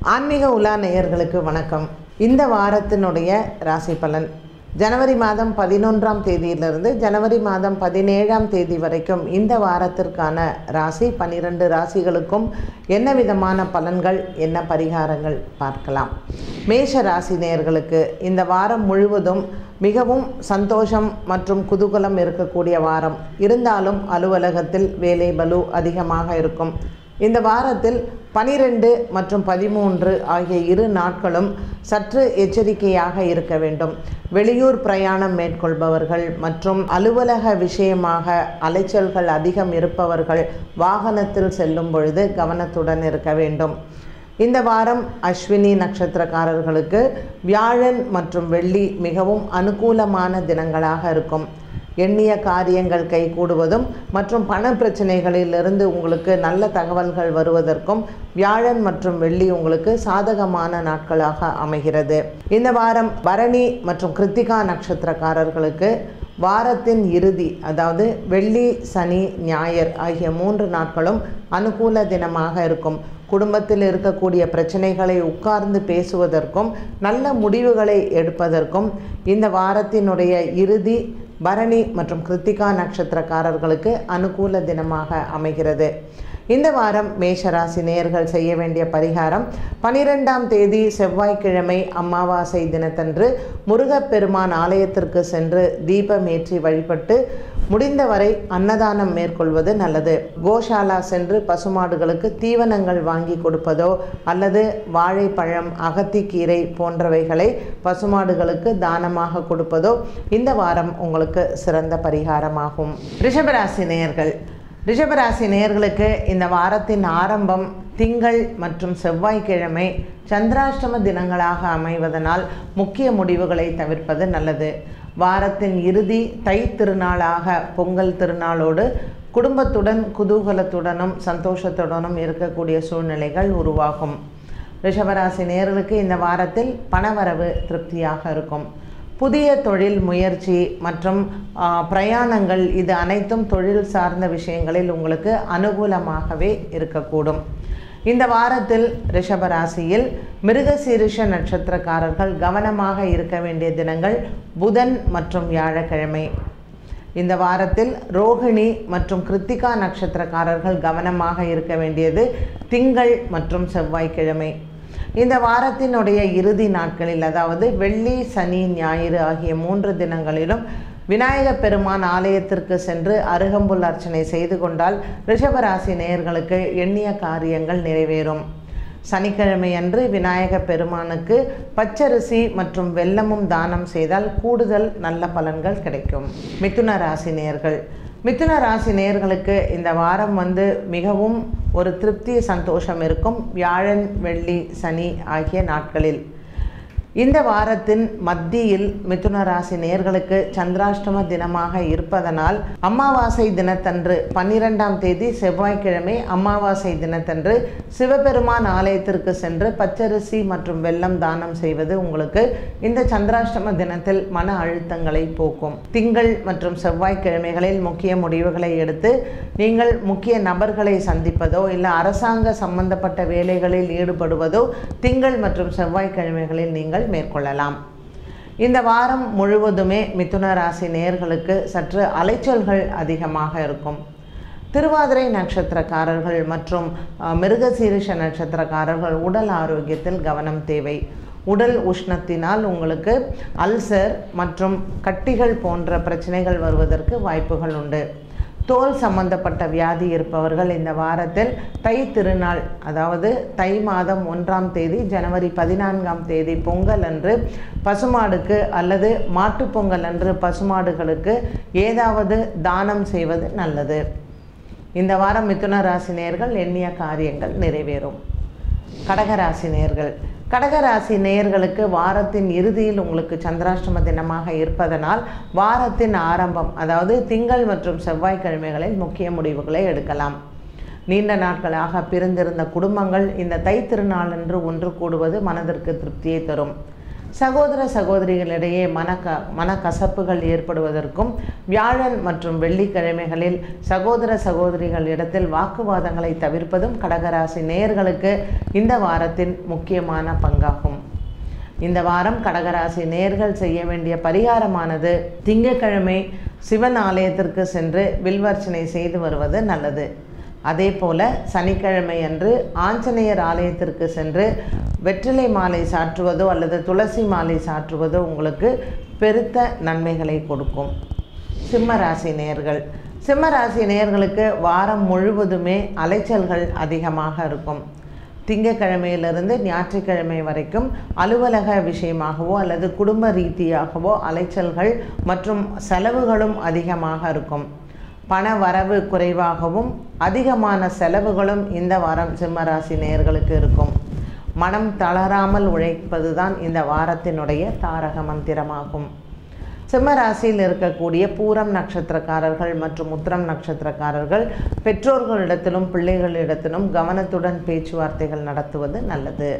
ஆன்மீக உலா நேயர்களுக்கு வணக்கம் இந்த வாரத்தினுடைய ராசி பலன் ஜனவரி மாதம் பதினொன்றாம் தேதியிலிருந்து ஜனவரி மாதம் பதினேழாம் தேதி வரைக்கும் இந்த வாரத்திற்கான ராசி பன்னிரண்டு ராசிகளுக்கும் என்ன விதமான பலன்கள் என்ன பரிகாரங்கள் பார்க்கலாம் மேஷ ராசி நேயர்களுக்கு இந்த வாரம் முழுவதும் மிகவும் சந்தோஷம் மற்றும் குதூகலம் இருக்கக்கூடிய வாரம் இருந்தாலும் அலுவலகத்தில் வேலை பலு அதிகமாக இருக்கும் இந்த வாரத்தில் பனிரெண்டு மற்றும் பதிமூன்று ஆகிய இரு நாட்களும் சற்று எச்சரிக்கையாக இருக்க வேண்டும் வெளியூர் பிரயாணம் மேற்கொள்பவர்கள் மற்றும் அலுவலக விஷயமாக அலைச்சல்கள் அதிகம் இருப்பவர்கள் வாகனத்தில் செல்லும் பொழுது கவனத்துடன் இருக்க வேண்டும் இந்த வாரம் அஸ்வினி நட்சத்திரக்காரர்களுக்கு வியாழன் மற்றும் வெள்ளி மிகவும் அனுகூலமான தினங்களாக இருக்கும் எண்ணிய காரியங்கள் கைகூடுவதும் மற்றும் பண பிரச்சனைகளிலிருந்து உங்களுக்கு நல்ல தகவல்கள் வருவதற்கும் வியாழன் மற்றும் வெள்ளி உங்களுக்கு சாதகமான நாட்களாக அமைகிறது இந்த வாரம் பரணி மற்றும் கிருத்திகா நட்சத்திரக்காரர்களுக்கு வாரத்தின் இறுதி அதாவது வெள்ளி சனி ஞாயிறு ஆகிய மூன்று நாட்களும் அனுகூல தினமாக இருக்கும் குடும்பத்தில் இருக்கக்கூடிய பிரச்சனைகளை உட்கார்ந்து பேசுவதற்கும் நல்ல முடிவுகளை எடுப்பதற்கும் இந்த வாரத்தினுடைய இறுதி பரணி மற்றும் கிருத்திகா நட்சத்திரக்காரர்களுக்கு அனுகூல தினமாக அமைகிறது இந்த வாரம் மேஷராசி நேயர்கள் செய்ய வேண்டிய பரிகாரம் பனிரெண்டாம் தேதி செவ்வாய்க்கிழமை அமாவாசை தினத்தன்று முருகப்பெருமான் ஆலயத்திற்கு சென்று தீபமேற்றி வழிபட்டு முடிந்தவரை அன்னதானம் மேற்கொள்வது நல்லது கோஷாலா சென்று பசுமாடுகளுக்கு தீவனங்கள் வாங்கி கொடுப்பதோ அல்லது வாழைப்பழம் அகத்திக்கீரை போன்றவைகளை பசுமாடுகளுக்கு தானமாக கொடுப்பதோ இந்த வாரம் உங்களுக்கு சிறந்த பரிகாரமாகும் ரிஷபராசி நேயர்கள் ரிஷபராசி நேயர்களுக்கு இந்த வாரத்தின் ஆரம்பம் திங்கள் மற்றும் செவ்வாய்க்கிழமை சந்திராஷ்டம தினங்களாக அமைவதனால் முக்கிய முடிவுகளை தவிர்ப்பது நல்லது வாரத்தின் இறுதி தை திருநாளாக பொங்கல் திருநாளோடு குடும்பத்துடன் குதூகலத்துடனும் சந்தோஷத்துடனும் இருக்கக்கூடிய சூழ்நிலைகள் உருவாகும் ரிஷபராசி நேர்களுக்கு இந்த வாரத்தில் பணவரவு திருப்தியாக இருக்கும் புதிய தொழில் முயற்சி மற்றும் ஆ, பிரயாணங்கள் இது அனைத்தும் தொழில் சார்ந்த விஷயங்களில் உங்களுக்கு அனுகூலமாகவே இருக்கக்கூடும் இந்த வாரத்தில் ரிஷபராசியில் மிருகசீரிஷ நட்சத்திரக்காரர்கள் கவனமாக இருக்க வேண்டிய தினங்கள் புதன் மற்றும் வியாழக்கிழமை இந்த வாரத்தில் ரோகிணி மற்றும் கிருத்திகா நட்சத்திரக்காரர்கள் கவனமாக இருக்க வேண்டியது திங்கள் மற்றும் செவ்வாய்க்கிழமை இந்த வாரத்தினுடைய இறுதி நாட்களில் அதாவது வெள்ளி சனி ஞாயிறு ஆகிய மூன்று தினங்களிலும் விநாயகப் பெருமான் ஆலயத்திற்கு சென்று அருகம்புல் அர்ச்சனை செய்து கொண்டால் ரிஷபராசி நேயர்களுக்கு எண்ணிய காரியங்கள் நிறைவேறும் சனிக்கிழமை அன்று விநாயகப் பெருமானுக்கு பச்சரிசி மற்றும் வெல்லமும் தானம் செய்தால் கூடுதல் நல்ல பலன்கள் கிடைக்கும் மிதுன ராசி நேயர்கள் மிதுன ராசி நேயர்களுக்கு இந்த வாரம் வந்து மிகவும் ஒரு திருப்தி சந்தோஷம் இருக்கும் வியாழன் வெள்ளி சனி ஆகிய நாட்களில் இந்த வாரத்தின் மத்தியில் மிதுன ராசி நேர்களுக்கு சந்திராஷ்டம தினமாக இருப்பதனால் அமாவாசை தினத்தன்று பன்னிரெண்டாம் தேதி செவ்வாய்க்கிழமை அமாவாசை தினத்தன்று சிவபெருமான் ஆலயத்திற்கு சென்று பச்சரிசி மற்றும் வெல்லம் தானம் செய்வது உங்களுக்கு இந்த சந்திராஷ்டம தினத்தில் மன அழுத்தங்களை போக்கும் திங்கள் மற்றும் செவ்வாய்க்கிழமைகளில் முக்கிய முடிவுகளை எடுத்து நீங்கள் முக்கிய நபர்களை சந்திப்பதோ இல்லை அரசாங்க சம்பந்தப்பட்ட வேலைகளில் ஈடுபடுவதோ திங்கள் மற்றும் செவ்வாய்க்கிழமைகளில் நீங்கள் மேற்கொள்ளலாம் இந்த வாரம் முழுவதுமே மிதுன ராசி நேயர்களுக்கு சற்று அலைச்சல்கள் அதிகமாக இருக்கும் திருவாதிரை நட்சத்திரக்காரர்கள் மற்றும் அஹ், மிருகசீரிஷ நட்சத்திரக்காரர்கள் உடல் ஆரோக்கியத்தில் கவனம் தேவை உடல் உஷ்ணத்தினால் உங்களுக்கு அல்சர் மற்றும் கட்டிகள் போன்ற பிரச்சனைகள் வருவதற்கு வாய்ப்புகள் உண்டு தோல் சம்பந்தப்பட்ட வியாதி இருப்பவர்கள் இந்த வாரத்தில் தை திருநாள் அதாவது தை மாதம் ஒன்றாம் தேதி ஜனவரி பதினான்காம் தேதி பொங்கல் அன்று பசுமாடுக்கு அல்லது மாட்டுப் பொங்கல் அன்று பசுமாடுகளுக்கு ஏதாவது தானம் செய்வது நல்லது இந்த வாரம் மிதுன ராசி நேயர்கள் எண்ணிய காரியங்கள் நிறைவேறும் கடகராசி நேயர்கள் கடகராசி நேயர்களுக்கு வாரத்தின் இறுதியில் உங்களுக்கு சந்திராஷ்டம தினமாக இருப்பதனால் வாரத்தின் ஆரம்பம் அதாவது திங்கள் மற்றும் செவ்வாய்க்கிழமைகளில் முக்கிய முடிவுகளை எடுக்கலாம் நீண்ட நாட்களாக பிரிந்திருந்த குடும்பங்கள் இந்த தை திருநாளன்று ஒன்று கூடுவது மனதிற்கு திருப்தியை தரும் சகோதர சகோதரிகளிடையே மனக்க மனக்கசப்புகள் ஏற்படுவதற்கும் வியாழன் மற்றும் வெள்ளிக்கிழமைகளில் சகோதர சகோதரிகளிடத்தில் வாக்குவாதங்களை தவிர்ப்பதும் கடகராசி நேயர்களுக்கு இந்த வாரத்தின் முக்கியமான பங்காகும் இந்த வாரம் கடகராசி நேர்கள் செய்ய வேண்டிய பரிகாரமானது திங்கட்கிழமை சிவன் ஆலயத்திற்கு சென்று வில்வர்ச்சனை செய்து வருவது நல்லது அதே போல சனிக்கிழமை அன்று ஆஞ்சநேயர் ஆலயத்திற்கு சென்று வெற்றிலை மாலை சாற்றுவதோ அல்லது துளசி மாலை சாற்றுவதோ உங்களுக்கு பெருத்த நன்மைகளை கொடுக்கும் சிம்ம ராசி நேயர்கள் சிம்ம ராசி நேயர்களுக்கு வாரம் முழுவதுமே அலைச்சல்கள் அதிகமாக இருக்கும் திங்கக்கிழமையிலிருந்து ஞாயிற்றுக்கிழமை வரைக்கும் அலுவலக விஷயமாகவோ அல்லது குடும்ப ரீதியாகவோ அலைச்சல்கள் மற்றும் செலவுகளும் அதிகமாக இருக்கும் பண வரவு குறைவாகவும் அதிகமான செலவுகளும் இந்த வாரம் சிம்மராசி நேயர்களுக்கு இருக்கும் மனம் தளராமல் உழைப்பதுதான் இந்த வாரத்தினுடைய தாரக மந்திரமாகும் சிம்ம ராசியில் இருக்கக்கூடிய பூரம் நட்சத்திரக்காரர்கள் மற்றும் உத்திரம் நட்சத்திரக்காரர்கள் பெற்றோர்களிடத்திலும் பிள்ளைகளிடத்திலும் கவனத்துடன் பேச்சுவார்த்தைகள் நடத்துவது நல்லது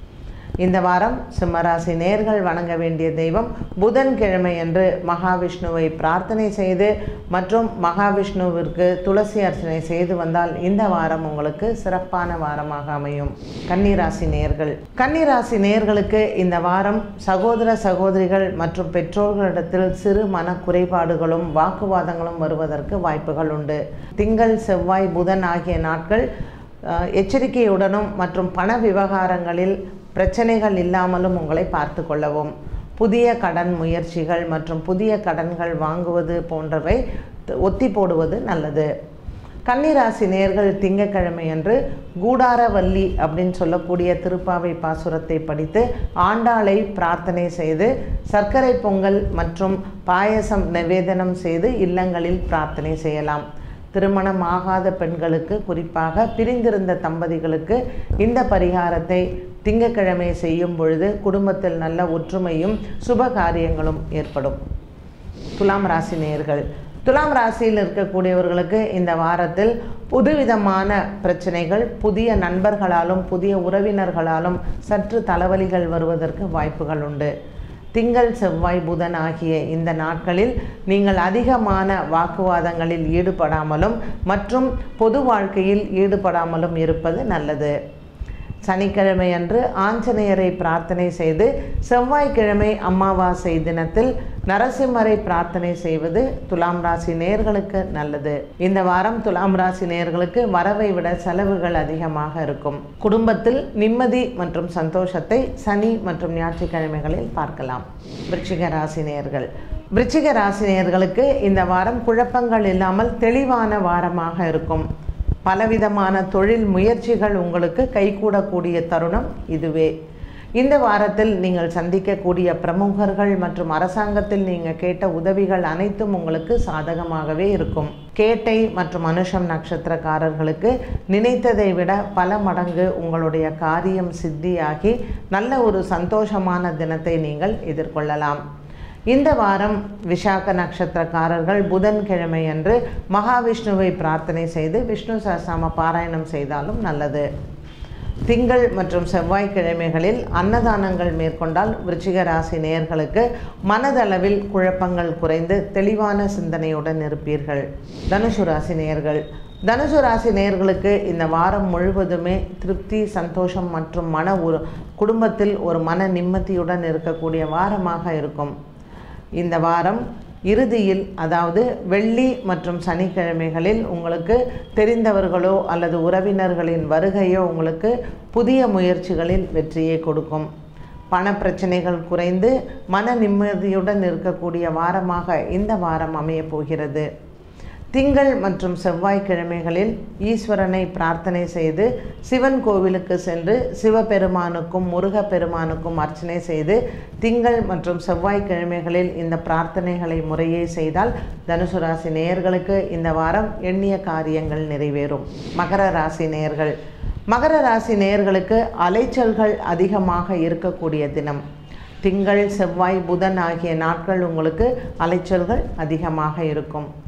இந்த வாரம் சிம்மராசி நேர்கள் வணங்க வேண்டிய தெய்வம் புதன்கிழமை அன்று மகாவிஷ்ணுவை பிரார்த்தனை செய்து மற்றும் மகாவிஷ்ணுவிற்கு துளசி அர்ச்சனை செய்து வந்தால் இந்த வாரம் உங்களுக்கு சிறப்பான வாரமாக அமையும் கன்னிராசி நேர்கள் கன்னிராசி நேர்களுக்கு இந்த வாரம் சகோதர சகோதரிகள் மற்றும் பெற்றோர்களிடத்தில் சிறு மன குறைபாடுகளும் வாக்குவாதங்களும் வருவதற்கு வாய்ப்புகள் உண்டு திங்கள் செவ்வாய் புதன் ஆகிய நாட்கள் அஹ், எச்சரிக்கையுடனும் மற்றும் பண விவகாரங்களில் பிரச்சனைகள் இல்லாமலும் உங்களை பார்த்து கொள்ளவும் புதிய கடன் முயற்சிகள் மற்றும் புதிய கடன்கள் வாங்குவது போன்றவை த- ஒத்தி போடுவது நல்லது கன்னிராசி நேர்கள் திங்கக்கிழமை அன்று கூடாரவல்லி அப்படின்னு சொல்லக்கூடிய திருப்பாவை பாசுரத்தை படித்து ஆண்டாளை பிரார்த்தனை செய்து சர்க்கரை பொங்கல் மற்றும் பாயசம் நிவேதனம் செய்து இல்லங்களில் பிரார்த்தனை செய்யலாம் திருமணம் ஆகாத பெண்களுக்கு குறிப்பாக பிரிந்திருந்த தம்பதிகளுக்கு இந்த பரிகாரத்தை திங்கக்கிழமை செய்யும் பொழுது குடும்பத்தில் நல்ல ஒற்றுமையும் சுப காரியங்களும் ஏற்படும் துலாம் ராசி நேயர்கள் துலாம் ராசியில் இருக்கக்கூடியவர்களுக்கு இந்த வாரத்தில் புதுவிதமான பிரச்சனைகள் புதிய நண்பர்களாலும் புதிய உறவினர்களாலும் சற்று தலைவலிகள் வருவதற்கு வாய்ப்புகள் உண்டு திங்கள் செவ்வாய் புதன் ஆகிய இந்த நாட்களில் நீங்கள் அதிகமான வாக்குவாதங்களில் ஈடுபடாமலும் மற்றும் பொது வாழ்க்கையில் ஈடுபடாமலும் இருப்பது நல்லது சனிக்கிழமை அன்று ஆஞ்சநேயரை பிரார்த்தனை செய்து செவ்வாய்க்கிழமை அமாவாசை தினத்தில் நரசிம்மரை பிரார்த்தனை செய்வது துலாம் ராசி நேயர்களுக்கு நல்லது இந்த வாரம் துலாம் ராசி நேயர்களுக்கு வரவை விட செலவுகள் அதிகமாக இருக்கும் குடும்பத்தில் நிம்மதி மற்றும் சந்தோஷத்தை சனி மற்றும் ஞாயிற்றுக்கிழமைகளில் பார்க்கலாம் விருச்சிக ராசி நேயர்கள் விருச்சிக ராசி நேயர்களுக்கு இந்த வாரம் குழப்பங்கள் இல்லாமல் தெளிவான வாரமாக இருக்கும் பலவிதமான தொழில் முயற்சிகள் உங்களுக்கு கைகூடக்கூடிய தருணம் இதுவே இந்த வாரத்தில் நீங்கள் சந்திக்கக்கூடிய பிரமுகர்கள் மற்றும் அரசாங்கத்தில் நீங்கள் கேட்ட உதவிகள் அனைத்தும் உங்களுக்கு சாதகமாகவே இருக்கும் கேட்டை மற்றும் அனுஷம் நட்சத்திரக்காரர்களுக்கு நினைத்ததை விட பல மடங்கு உங்களுடைய காரியம் சித்தியாகி நல்ல ஒரு சந்தோஷமான தினத்தை நீங்கள் எதிர்கொள்ளலாம் இந்த வாரம் விசாக நட்சத்திரக்காரர்கள் புதன்கிழமை அன்று மகாவிஷ்ணுவை பிரார்த்தனை செய்து விஷ்ணு சஹஸ்ரநாம பாராயணம் செய்தாலும் நல்லது திங்கள் மற்றும் செவ்வாய்க்கிழமைகளில் அன்னதானங்கள் மேற்கொண்டால் விருச்சிக ராசி நேயர்களுக்கு மனதளவில் குழப்பங்கள் குறைந்து தெளிவான சிந்தனையுடன் இருப்பீர்கள் தனுசு ராசி நேயர்கள் தனுசு ராசி நேயர்களுக்கு இந்த வாரம் முழுவதுமே திருப்தி சந்தோஷம் மற்றும் மன ஒரு குடும்பத்தில் ஒரு மன நிம்மதியுடன் இருக்கக்கூடிய வாரமாக இருக்கும் இந்த வாரம் இறுதியில் அதாவது வெள்ளி மற்றும் சனிக்கிழமைகளில் உங்களுக்கு தெரிந்தவர்களோ அல்லது உறவினர்களின் வருகையோ உங்களுக்கு புதிய முயற்சிகளில் வெற்றியை கொடுக்கும் பண பிரச்சனைகள் குறைந்து மன நிம்மதியுடன் இருக்கக்கூடிய வாரமாக இந்த வாரம் அமையப் போகிறது திங்கள் மற்றும் செவ்வாய்க்கிழமைகளில் ஈஸ்வரனை பிரார்த்தனை செய்து சிவன் கோவிலுக்கு சென்று சிவபெருமானுக்கும் முருகப்பெருமானுக்கும் அர்ச்சனை செய்து திங்கள் மற்றும் செவ்வாய்க்கிழமைகளில் இந்த பிரார்த்தனைகளை முறையே செய்தால் தனுசு ராசி நேயர்களுக்கு இந்த வாரம் எண்ணிய காரியங்கள் நிறைவேறும் மகர ராசி நேயர்கள் மகர ராசி நேயர்களுக்கு அலைச்சல்கள் அதிகமாக இருக்கக்கூடிய தினம் திங்கள் செவ்வாய் புதன் ஆகிய நாட்கள் உங்களுக்கு அலைச்சல்கள் அதிகமாக இருக்கும்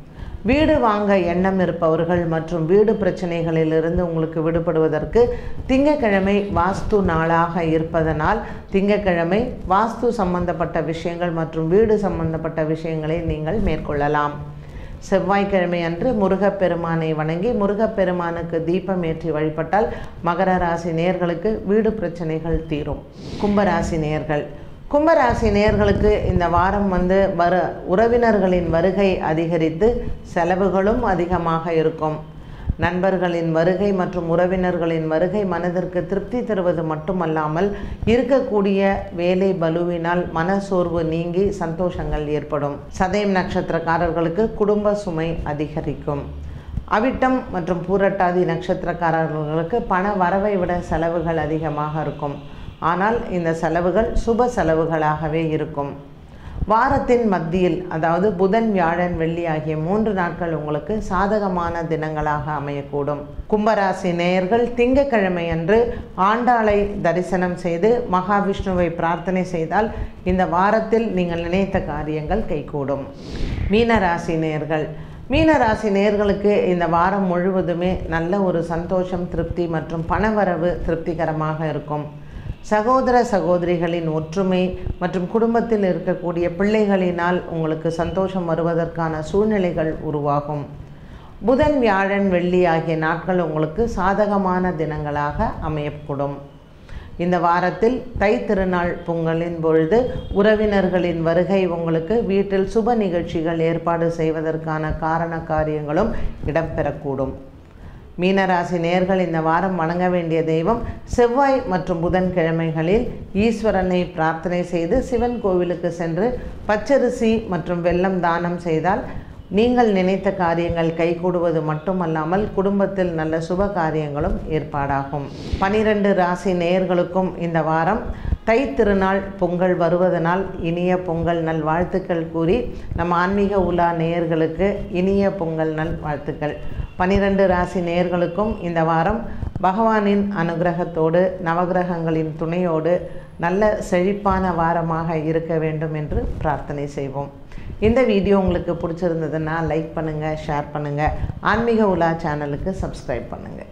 வீடு வாங்க எண்ணம் இருப்பவர்கள் மற்றும் வீடு பிரச்சனைகளிலிருந்து உங்களுக்கு விடுபடுவதற்கு திங்கக்கிழமை வாஸ்து நாளாக இருப்பதனால் திங்கக்கிழமை வாஸ்து சம்பந்தப்பட்ட விஷயங்கள் மற்றும் வீடு சம்பந்தப்பட்ட விஷயங்களை நீங்கள் மேற்கொள்ளலாம் செவ்வாய்க்கிழமை அன்று முருகப்பெருமானை வணங்கி முருகப்பெருமானுக்கு தீபம் ஏற்றி வழிபட்டால் மகர ராசி நேயர்களுக்கு வீடு பிரச்சனைகள் தீரும் கும்பராசி நேயர்கள் கும்பராசி நேயர்களுக்கு இந்த வாரம் வந்து வரு உறவினர்களின் வருகை அதிகரித்து செலவுகளும் அதிகமாக இருக்கும் நண்பர்களின் வருகை மற்றும் உறவினர்களின் வருகை மனதிற்கு திருப்தி தருவது மட்டுமல்லாமல் இருக்கக்கூடிய வேலை பலுவினால் மன சோர்வு நீங்கி சந்தோஷங்கள் ஏற்படும் சதயம் நட்சத்திரக்காரர்களுக்கு குடும்ப சுமை அதிகரிக்கும் அவிட்டம் மற்றும் பூரட்டாதி நட்சத்திரக்காரர்களுக்கு பண வரவை விட செலவுகள் அதிகமாக இருக்கும் ஆனால் இந்த செலவுகள் சுப செலவுகளாகவே இருக்கும் வாரத்தின் மத்தியில் அதாவது புதன் வியாழன் வெள்ளி ஆகிய மூன்று நாட்கள் உங்களுக்கு சாதகமான தினங்களாக அமையக்கூடும் கும்பராசி நேயர்கள் திங்கக்கிழமை அன்று ஆண்டாளை தரிசனம் செய்து மகாவிஷ்ணுவை பிரார்த்தனை செய்தால் இந்த வாரத்தில் நீங்கள் நினைத்த காரியங்கள் கைகூடும் மீனராசி நேயர்கள் மீனராசி நேயர்களுக்கு இந்த வாரம் முழுவதுமே நல்ல ஒரு சந்தோஷம் திருப்தி மற்றும் பணவரவு திருப்திகரமாக இருக்கும் சகோதர சகோதரிகளின் ஒற்றுமை மற்றும் குடும்பத்தில் இருக்கக்கூடிய பிள்ளைகளினால் உங்களுக்கு சந்தோஷம் வருவதற்கான சூழ்நிலைகள் உருவாகும் புதன் வியாழன் வெள்ளி ஆகிய நாட்கள் உங்களுக்கு சாதகமான தினங்களாக அமையக்கூடும் இந்த வாரத்தில் தை திருநாள் பொங்கலின் பொழுது உறவினர்களின் வருகை உங்களுக்கு வீட்டில் சுப நிகழ்ச்சிகள் ஏற்பாடு செய்வதற்கான காரண காரியங்களும் இடம்பெறக்கூடும் மீனராசி நேர்கள் இந்த வாரம் வணங்க வேண்டிய தெய்வம் செவ்வாய் மற்றும் புதன் கிழமைகளில் ஈஸ்வரனை பிரார்த்தனை செய்து சிவன் கோவிலுக்கு சென்று பச்சரிசி மற்றும் வெல்லம் தானம் செய்தால் நீங்கள் நினைத்த காரியங்கள் கைகூடுவது மட்டுமல்லாமல் குடும்பத்தில் நல்ல சுப காரியங்களும் ஏற்பாடாகும் பனிரெண்டு ராசி நேயர்களுக்கும் இந்த வாரம் தை திருநாள் பொங்கல் வருவதனால் இனிய பொங்கல் நல் வாழ்த்துக்கள் கூறி நம் ஆன்மீக உலா நேயர்களுக்கு இனிய பொங்கல் நல் வாழ்த்துக்கள் பனிரெண்டு ராசி நேயர்களுக்கும் இந்த வாரம் பகவானின் அனுகிரகத்தோடு நவகிரகங்களின் துணையோடு நல்ல செழிப்பான வாரமாக இருக்க வேண்டும் என்று பிரார்த்தனை செய்வோம் இந்த வீடியோ உங்களுக்கு பிடிச்சிருந்ததுன்னா லைக் பண்ணுங்கள் ஷேர் பண்ணுங்கள் ஆன்மீக உலா சேனலுக்கு சப்ஸ்கிரைப் பண்ணுங்கள்